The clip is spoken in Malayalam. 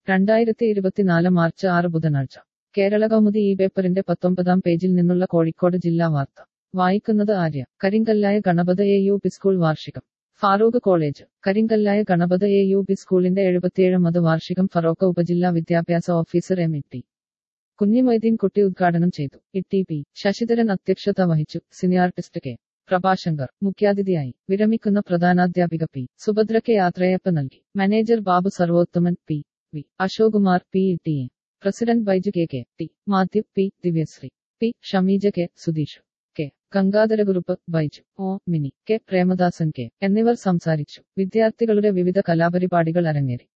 രണ്ടായിരത്തി ഇരുപത്തിനാല് മാർച്ച് ആറ് ബുധനാഴ്ച കേരള കൗമുദി ഈ പേപ്പറിന്റെ പത്തൊമ്പതാം പേജിൽ നിന്നുള്ള കോഴിക്കോട് ജില്ലാ വാർത്ത വായിക്കുന്നത് Arya Karinkallayi Ganapath A U P school വാർഷികം Farook college Karinkallayi Ganapath A U P സ്കൂളിന്റെ എഴുപത്തിയേഴാമത് വാർഷികം ഫറോക്ക ഉപജില്ലാ വിദ്യാഭ്യാസ officer M E T Kunhimoideen Kutty ഉദ്ഘാടനം ചെയ്തു ഇ ടി പി ശശിധരൻ അധ്യക്ഷത വഹിച്ചു സിനി ആർട്ടിസ്റ്റ് കെ പ്രഭാശങ്കർ മുഖ്യാതിഥിയായി വിരമിക്കുന്ന പ്രധാനാധ്യാപിക പി സുഭദ്രയ്ക്ക് യാത്രയപ്പ് നൽകി manager Babu Sarvothaman P V Ashokumar P E T A president Baiju K K T Mathew P Divyasree P Shameeja K Sudheesh K Gangadharakurup Baiju O Mini K Premadasan K എന്നിവർ സംസാരിച്ചു വിദ്യാർത്ഥികളുടെ വിവിധ കലാപരിപാടികൾ അരങ്ങേറി